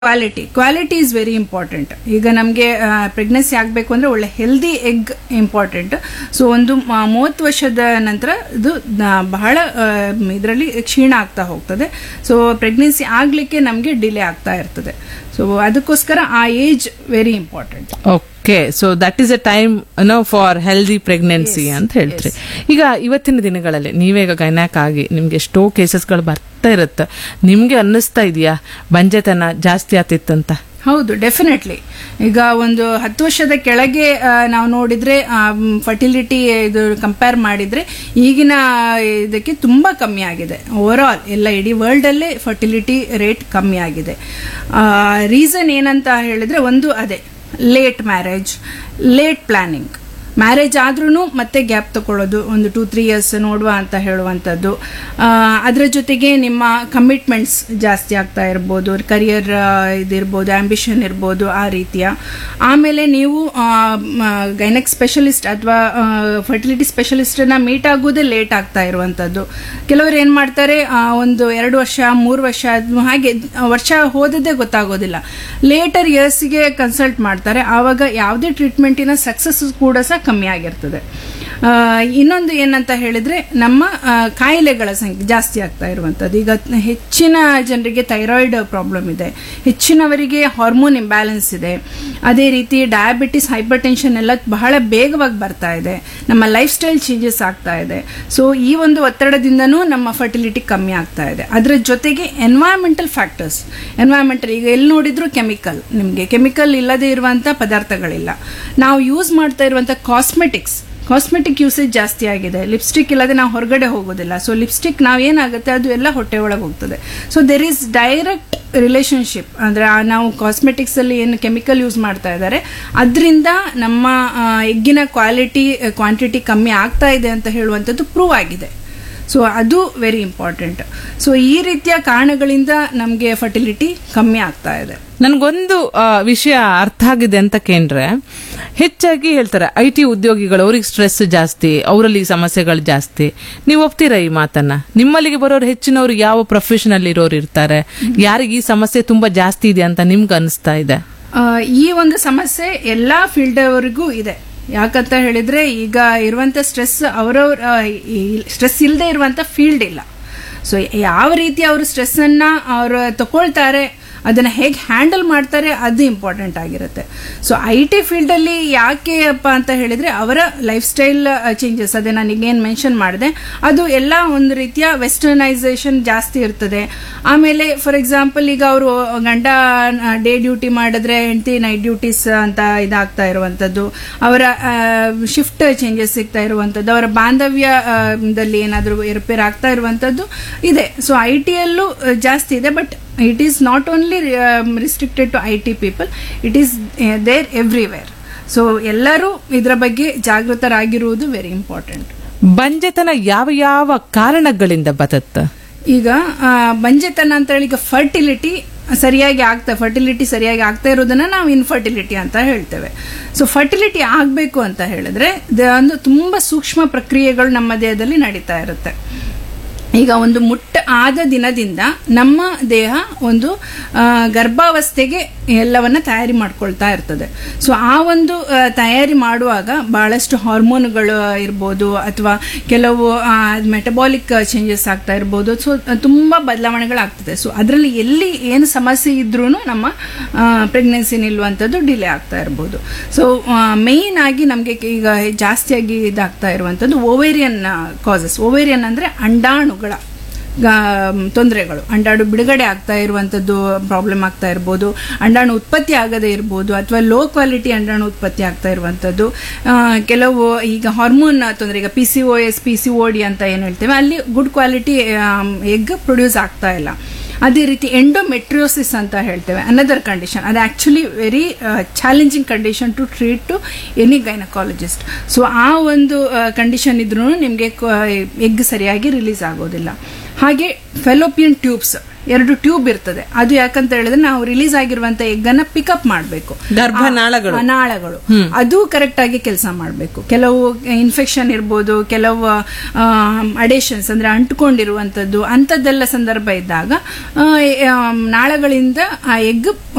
Quality quality is very important ಈಗ ನಮಗೆ pregnancy ಆಗಬೇಕು ಅಂದರೆ ಒಳ್ಳೆ ಹೆಲ್ದಿ ಎಗ್ ಇಂಪಾರ್ಟೆಂಟ್ ಸೊ ಒಂದು ಮ- ಮೂವತ್ತು ವರ್ಷದ ನಂತರ ಇದು ನ- ಬಹಳ ಇದರಲ್ಲಿ ಕ್ಷೀಣ ಆಗ್ತಾ ಹೋಗ್ತದೆ ಸೊ ಪ್ರೆಗ್ನೆನ್ಸಿ ಆಗಲಿಕ್ಕೆ ನಮಗೆ ಡಿಲೇ ಆಗ್ತಾ ಇರ್ತದೆ ಸೊ ಅದಕ್ಕೋಸ್ಕರ ಆ age very important okay so that is a time no for healthy pregnancy ಅಂತ ಹೇಳ್ತೀರಿ ಈಗ ಇವತ್ತಿನ ದಿನಗಳಲ್ಲಿ ನೀವೇ ಈಗ ಗೈನಾಕ್ ಆಗಿ ನಿಮ್ಗೆ ಎಷ್ಟೋ ಕೇಸಸ್ಗಳು ಬರ್ತಾ ಇರುತ್ತೆ ನಿಮ್ಗೆ ಅನ್ನಿಸ್ತಾ ಇದೆಯಾ ಬಂಜೆತನ ಜಾಸ್ತಿ ಆಗ್ತಿತ್ತಂತ ಹೌದು ಡೆಫಿನೆಟ್ಲಿ ಈಗ ಒಂದು ಹತ್ತು ವರ್ಷದ ಕೆಳಗೆ ಆ, ನಾವು ನೋಡಿದ್ರೆ ಫರ್ಟಿಲಿಟಿ ಇದು ಕಂಪೇರ್ ಮಾಡಿದ್ರೆ ಈಗಿನ ಇದಕ್ಕೆ ತುಂಬಾ ಕಮ್ಮಿ ಆಗಿದೆ ಓವರ್ ಆಲ್ ಎಲ್ಲ ಇಡೀ ವರ್ಲ್ಡ್ ಅಲ್ಲೇ ಫರ್ಟಿಲಿಟಿ ರೇಟ್ ಕಮ್ಮಿ ಆಗಿದೆ ರೀಸನ್ ಏನಂತ ಹೇಳಿದ್ರೆ ಒಂದು ಅದೇ late marriage late planning marriage ಆದ್ರೂ ಮತ್ತೆ ಗ್ಯಾಪ್ ತಗೊಳ್ಳೋದು ಒಂದು ಟೂ ತ್ರೀ ಇಯರ್ಸ್ ನೋಡುವ ಅಂತ ಹೇಳುವಂಥದ್ದು ಆ, ಅದರ ಜೊತೆಗೆ ನಿಮ್ಮ ಕಮಿಟ್ಮೆಂಟ್ಸ್ ಜಾಸ್ತಿ ಆಗ್ತಾ ಇರ್ಬೋದು ಕರಿಯರ್ ಇದಿರ್ಬೋದು ಆಂಬಿಷನ್ ಇರ್ಬೋದು ಆ ರೀತಿಯ ಆಮೇಲೆ ನೀವು ಗೈನಕ್ ಸ್ಪೆಷಲಿಸ್ಟ್ ಅಥವಾ ಫರ್ಟಿಲಿಟಿ ಸ್ಪೆಷಲಿಸ್ಟನ್ನ ಮೀಟ್ ಆಗೋದೇ ಲೇಟ್ ಆಗ್ತಾ ಇರುವಂಥದ್ದು ಕೆಲವರು ಏನು ಮಾಡ್ತಾರೆ ಆ, ಒಂದು ಎರಡು ವರ್ಷ ಮೂರು ವರ್ಷ ಅದ್ನ ಹಾಗೆ ವರ್ಷ ಹೋದದ್ದೇ ಗೊತ್ತಾಗೋದಿಲ್ಲ ಲೇಟರ್ ಇಯರ್ಸ್ಗೆ ಕನ್ಸಲ್ಟ್ ಮಾಡ್ತಾರೆ ಆವಾಗ ಯಾವುದೇ ಟ್ರೀಟ್ಮೆಂಟಿನ ಸಕ್ಸಸ್ ಕೂಡ ಸಹ ಕಮ್ಮಿ ಆಗಿರ್ತದೆ ಆ, ಇನ್ನೊಂದು ಏನಂತ ಹೇಳಿದ್ರೆ ನಮ್ಮ ಆ, ಕಾಯಿಲೆಗಳ ಸಂಖ್ಯೆ ಜಾಸ್ತಿ ಆಗ್ತಾ ಇರುವಂಥದ್ದು ಈಗ ಹೆಚ್ಚಿನ ಜನರಿಗೆ ಥೈರಾಯ್ಡ್ ಪ್ರಾಬ್ಲಮ್ ಇದೆ ಹೆಚ್ಚಿನವರಿಗೆ ಹಾರ್ಮೋನ್ ಇಂಬ್ಯಾಲೆನ್ಸ್ ಇದೆ ಅದೇ ರೀತಿ ಡಯಾಬಿಟಿಸ್ ಹೈಪರ್ ಟೆನ್ಷನ್ ಎಲ್ಲ ಬಹಳ ಬೇಗವಾಗಿ ಬರ್ತಾ ಇದೆ ನಮ್ಮ ಲೈಫ್ ಸ್ಟೈಲ್ ಚೇಂಜಸ್ ಆಗ್ತಾ ಇದೆ ಸೊ ಈ ಒಂದು ಒತ್ತಡದಿಂದನೂ ನಮ್ಮ ಫರ್ಟಿಲಿಟಿ ಕಮ್ಮಿ ಆಗ್ತಾ ಇದೆ ಅದರ ಜೊತೆಗೆ ಎನ್ವೈರನ್ಮೆಂಟಲ್ ಫ್ಯಾಕ್ಟರ್ಸ್ ಎನ್ವೈರನ್ಮೆಂಟಲ್ ಈಗ ಎಲ್ಲಿ ನೋಡಿದ್ರು ಕೆಮಿಕಲ್ ನಿಮಗೆ ಕೆಮಿಕಲ್ ಇಲ್ಲದೆ ಇರುವಂಥ ಪದಾರ್ಥಗಳಿಲ್ಲ ನಾವು ಯೂಸ್ ಮಾಡ್ತಾ ಇರುವಂಥ ಕಾಸ್ಮೆಟಿಕ್ಸ್ ಕಾಸ್ಮೆಟಿಕ್ ಯೂಸೇಜ್ ಜಾಸ್ತಿ ಆಗಿದೆ ಲಿಪ್ಸ್ಟಿಕ್ ಇಲ್ಲದೆ ನಾವು ಹೊರಗಡೆ ಹೋಗೋದಿಲ್ಲ ಸೊ ಲಿಪ್ಸ್ಟಿಕ್ ನಾವು ಏನಾಗುತ್ತೆ ಅದು ಎಲ್ಲ ಹೊಟ್ಟೆ ಒಳಗೆ ಹೋಗ್ತದೆ so there is direct relationship ಅಂದರೆ ನಾವು ಕಾಸ್ಮೆಟಿಕ್ಸ್ ಅಲ್ಲಿ ಏನು ಕೆಮಿಕಲ್ ಯೂಸ್ ಮಾಡ್ತಾ ಇದ್ದಾರೆ ಅದರಿಂದ ನಮ್ಮ ಆ, ಎಗ್ಗಿನ ಕ್ವಾಲಿಟಿ ಕ್ವಾಂಟಿಟಿ ಕಮ್ಮಿ ಆಗ್ತಾ ಇದೆ ಅಂತ ಹೇಳುವಂಥದ್ದು ಪ್ರೂವ್ ಆಗಿದೆ ಸೊ ಅದು ವೆರಿ ಇಂಪಾರ್ಟೆಂಟ್ ಸೊ ಈ ರೀತಿಯ ಕಾರಣಗಳಿಂದ ನಮಗೆ ಫರ್ಟಿಲಿಟಿ ಕಮ್ಮಿ ಆಗ್ತಾ ಇದೆ ನನ್ಗೊಂದು ಆ, ವಿಷಯ ಅರ್ಥ ಆಗಿದೆ ಅಂತ ಕೇಂದ್ರೆ ಹೆಚ್ಚಾಗಿ ಹೇಳ್ತಾರೆ ಐ ಟಿ ಉದ್ಯೋಗಿಗಳು ಅವ್ರಿಗೆ ಸ್ಟ್ರೆಸ್ ಜಾಸ್ತಿ ಅವರಲ್ಲಿ ಸಮಸ್ಯೆಗಳು ಜಾಸ್ತಿ ನೀವು ಒಪ್ತೀರಾ ಈ ಮಾತನ್ನ ನಿಮ್ಮಲ್ಲಿಗೆ ಬರೋರು ಹೆಚ್ಚಿನವ್ರು ಯಾವ ಪ್ರೊಫೆಷನಲ್ ಇರೋರು ಇರ್ತಾರೆ ಯಾರಿಗೆ ಈ ಸಮಸ್ಯೆ ತುಂಬಾ ಜಾಸ್ತಿ ಇದೆ ಅಂತ ನಿಮ್ಗೆ ಅನಿಸ್ತಾ ಇದೆ ಆ, ಈ ಒಂದು ಸಮಸ್ಯೆ ಎಲ್ಲಾ ಫೀಲ್ಡ್ ಅವರಿಗೂ ಇದೆ ಯಾಕಂತ ಹೇಳಿದ್ರೆ ಈಗ ಇರುವಂತ ಸ್ಟ್ರೆಸ್ ಅವರವ್ರ ಸ್ಟ್ರೆಸ್ ಇಲ್ಲದೆ ಇರುವಂತ ಫೀಲ್ಡ್ ಇಲ್ಲ ಸೊ ಯಾವ ರೀತಿ ಅವರು ಸ್ಟ್ರೆಸ್ ಅನ್ನ ಅವರು ತಗೊಳ್ತಾರೆ ಅದನ್ನ ಹೇಗೆ ಹ್ಯಾಂಡಲ್ ಮಾಡ್ತಾರೆ ಅದು ಇಂಪಾರ್ಟೆಂಟ್ ಆಗಿರುತ್ತೆ ಸೊ ಐ ಟಿ ಫೀಲ್ಡ್ ಅಲ್ಲಿ ಯಾಕೆ ಅಪ್ಪ ಅಂತ ಹೇಳಿದ್ರೆ ಅವರ ಲೈಫ್ ಸ್ಟೈಲ್ ಚೇಂಜಸ್ ಅದೇ ನಾನು ಈಗೇನು ಮೆನ್ಷನ್ ಮಾಡಿದೆ ಅದು ಎಲ್ಲ ಒಂದು ರೀತಿಯ ವೆಸ್ಟರ್ನೈಸೇಷನ್ ಜಾಸ್ತಿ ಇರ್ತದೆ ಆಮೇಲೆ ಫಾರ್ ಎಕ್ಸಾಂಪಲ್ ಈಗ ಅವರು ಗಂಡ ಡೇ ಡ್ಯೂಟಿ ಮಾಡಿದ್ರೆ ಹೆಂಡತಿ ನೈಟ್ ಡ್ಯೂಟೀಸ್ ಅಂತ ಇದಾಗ್ತಾ ಇರುವಂಥದ್ದು ಅವರ ಶಿಫ್ಟ್ ಚೇಂಜಸ್ ಸಿಗ್ತಾ ಇರುವಂಥದ್ದು ಅವರ ಬಾಂಧವ್ಯ ಆ, ದಲ್ಲಿ ಏನಾದರೂ ಏರುಪೇರು ಆಗ್ತಾ ಇರುವಂಥದ್ದು ಇದೆ ಸೊ ಐ ಟಿಯಲ್ಲೂ ಜಾಸ್ತಿ ಇದೆ but it is not only restricted to I T people it is there everywhere so ಎಲ್ಲರೂ ಇದರ ಬಗ್ಗೆ ಜಾಗೃತರಾಗಿರುವುದು ವೆರಿ ಇಂಪಾರ್ಟೆಂಟ್ ಬಂಜೆತನ ಯಾವ ಯಾವ ಕಾರಣಗಳಿಂದ ಬದತ್ತ ಈಗ ಆ, ಬಂಜೆತನ ಅಂತ ಹೇಳಿ ಈಗ ಫರ್ಟಿಲಿಟಿ ಸರಿಯಾಗಿ ಆಗ್ತಾ ಫರ್ಟಿಲಿಟಿ ಸರಿಯಾಗಿ ಆಗ್ತಾ ಇರೋದನ್ನ ನಾವು ಇನ್ಫರ್ಟಿಲಿಟಿ ಅಂತ ಹೇಳ್ತೇವೆ ಸೊ ಫರ್ಟಿಲಿಟಿ ಆಗಬೇಕು ಅಂತ ಹೇಳಿದ್ರೆ ದ- ಒಂದು ತುಂಬ ಸೂಕ್ಷ್ಮ ಪ್ರಕ್ರಿಯೆಗಳು ನಮ್ಮ ದೇಹದಲ್ಲಿ ನಡೀತಾ ಇರುತ್ತೆ ಈಗ ಒಂದು ಮುಟ್ಟ ಆದ ದಿನದಿಂದ ನಮ್ಮ ದೇಹ ಒಂದು ಆ, ಗರ್ಭಾವಸ್ಥೆಗೆ ಎಲ್ಲವನ್ನ ತಯಾರಿ ಮಾಡ್ಕೊಳ್ತಾ ಇರ್ತದೆ ಸೊ ಆ ಒಂದು ಆ, ತಯಾರಿ ಮಾಡುವಾಗ ಬಹಳಷ್ಟು ಹಾರ್ಮೋನ್ಗಳು ಇರ್ಬೋದು ಅಥವಾ ಕೆಲವು ಮೆಟಬಾಲಿಕ್ ಚೇಂಜಸ್ ಆಗ್ತಾ ಇರ್ಬೋದು ಸೊ ತುಂಬ ಬದಲಾವಣೆಗಳಾಗ್ತದೆ ಸೊ ಅದರಲ್ಲಿ ಎಲ್ಲಿ ಏನು ಸಮಸ್ಯೆ ಇದ್ರೂ ನಮ್ಮ ಪ್ರೆಗ್ನೆನ್ಸಿ ನಿಲ್ಲುವಂಥದ್ದು ಡಿಲೇ ಆಗ್ತಾ ಇರ್ಬೋದು ಸೊ ಮೇಯ್ನ್ ಆಗಿ ನಮಗೆ ಈಗ ಜಾಸ್ತಿಯಾಗಿ ಇದಾಗ್ತಾ ಇರುವಂಥದ್ದು ಓವೇರಿಯನ್ ಕಾಸಸ್ ಓವೇರಿಯನ್ ಅಂದರೆ ಅಂಡಾಣುಗಳ ತೊಂದರೆಗಳು ಅಂಡಾಣು ಬಿಡುಗಡೆ ಆಗ್ತಾ ಇರುವಂಥದ್ದು ಪ್ರಾಬ್ಲಮ್ ಆಗ್ತಾ ಇರ್ಬೋದು ಅಂಡಾಣು ಉತ್ಪತ್ತಿ ಆಗದೇ ಇರ್ಬೋದು ಅಥವಾ ಲೋ ಕ್ವಾಲಿಟಿ ಅಂಡಾಣು ಉತ್ಪತ್ತಿ ಆಗ್ತಾ ಇರುವಂಥದ್ದು ಆ, ಕೆಲವು ಈಗ ಹಾರ್ಮೋನ್ ತೊಂದರೆ ಈಗ P C O S P C O D ಅಂತ ಏನು ಹೇಳ್ತೇವೆ ಅಲ್ಲಿ ಗುಡ್ ಕ್ವಾಲಿಟಿ ಎಗ್ ಪ್ರೊಡ್ಯೂಸ್ ಆಗ್ತಾ ಇಲ್ಲ ಅದೇ ರೀತಿ ಎಂಡೋಮೆಟ್ರಿಯೋಸಿಸ್ ಅಂತ ಹೇಳ್ತೇವೆ ಅನದರ್ ಕಂಡೀಷನ್ ಅದು actually very challenging condition to treat to any gynaecologist so ಆ ಒಂದು ಕಂಡೀಷನ್ ಇದ್ರೂ ನಿಮಗೆ ಎಗ್ ಸರಿಯಾಗಿ ರಿಲೀಸ್ ಆಗೋದಿಲ್ಲ ಹಾಗೆ ಫೆಲೋಪಿಯನ್ ಟ್ಯೂಬ್ಸ್ ಎರಡು ಟ್ಯೂಬ್ ಇರ್ತದೆ ಅದು ಯಾಕಂತ ಹೇಳಿದ್ರೆ ನಾವು ರಿಲೀಸ್ ಆಗಿರುವಂತ ಎಗ್ ಅನ್ನ ಪಿಕಪ್ ಮಾಡಬೇಕು ಗರ್ಭನಾಳಗಳು. ನಾಳಗಳು ಅದು ಕರೆಕ್ಟ್ ಆಗಿ ಕೆಲಸ ಮಾಡಬೇಕು ಕೆಲವು ಇನ್ಫೆಕ್ಷನ್ ಇರ್ಬೋದು ಕೆಲವು ಅಡೇಷನ್ಸ್ ಅಂದ್ರೆ ಅಂಟ್ಕೊಂಡಿರುವಂತದ್ದು ಅಂಥದ್ದೆಲ್ಲ ಸಂದರ್ಭ ಇದ್ದಾಗ ಆ, ಆ, ನಾಳಗಳಿಂದ ಆ ಎಗ್